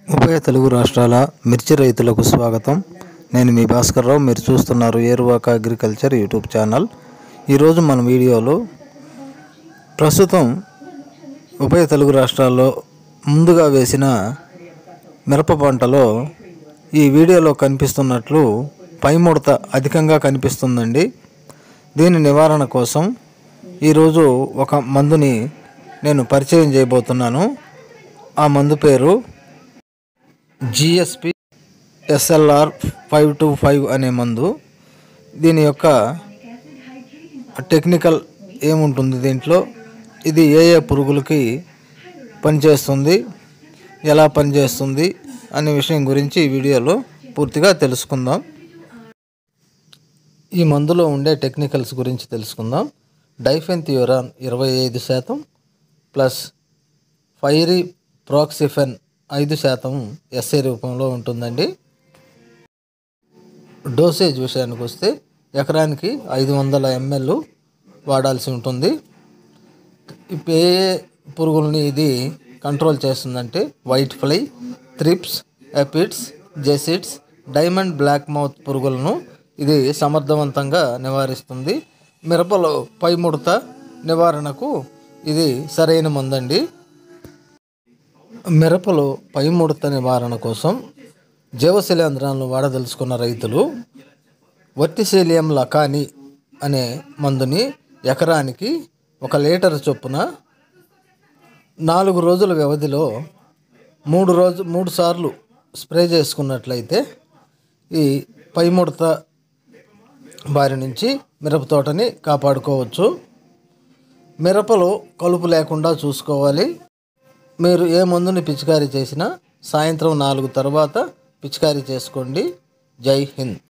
ఉభయ తెలుగు రాష్ట్రాల మిర్చి రైతులకు స్వాగతం నేను మీ భాస్కర్రావు మీరు చూస్తున్నారు ఏరువాక అగ్రికల్చర్ యూట్యూబ్ ఛానల్ ఈరోజు మన వీడియోలో ప్రస్తుతం ఉభయ తెలుగు రాష్ట్రాల్లో ముందుగా వేసిన మిరప పంటలో ఈ వీడియోలో కనిపిస్తున్నట్లు పై ముడత అధికంగా కనిపిస్తుందండి దీని నివారణ కోసం ఈరోజు ఒక మందుని నేను పరిచయం చేయబోతున్నాను ఆ మందు పేరు GSP SLR five two five అనే మందు దీని యొక్క టెక్నికల్ ఏముంటుంది దీంట్లో ఇది ఏ ఏ పురుగులకి పనిచేస్తుంది ఎలా పనిచేస్తుంది అనే విషయం గురించి ఈ వీడియోలో పూర్తిగా తెలుసుకుందాం ఈ మందులో ఉండే టెక్నికల్స్ గురించి తెలుసుకుందాం డైఫెన్థియోరాన్ ఇరవై ఐదు శాతం ప్లస్ ఫైరీ ప్రాక్సిఫెన్ ఐదు శాతం ఎస్ఏ రూపంలో ఉంటుందండి డోసేజ్ విషయానికి వస్తే ఎకరానికి ఐదు వందల ఎంఎల్ వాడాల్సి ఉంటుంది ఇప్పుడు ఏ ఏ పురుగుల్ని ఇది కంట్రోల్ చేస్తుందంటే white fly thrips aphids jassids diamond black mouth పురుగులను ఇది సమర్థవంతంగా నివారిస్తుంది మిరపలో పై ముడత నివారణకు ఇది సరైన మందండి మిరపలో పై ముడత నివారణ కోసం జీవశిలీంధ్రాలను వాడదలుచుకున్న రైతులు వర్టిసేలియం లకాని అనే మందుని ఎకరానికి ఒక లీటర్ చొప్పున నాలుగు రోజుల వ్యవధిలో మూడు రోజు మూడు సార్లు స్ప్రే చేసుకున్నట్లయితే ఈ పై ముడత బారి నుంచి మిరప తోటని కాపాడుకోవచ్చు మిరపలో కలుపు లేకుండా చూసుకోవాలి మీరు ఏ మందుని పిచికారీ చేసినా సాయంత్రం నాలుగు తర్వాత పిచికారీ చేసుకోండి జై హింద్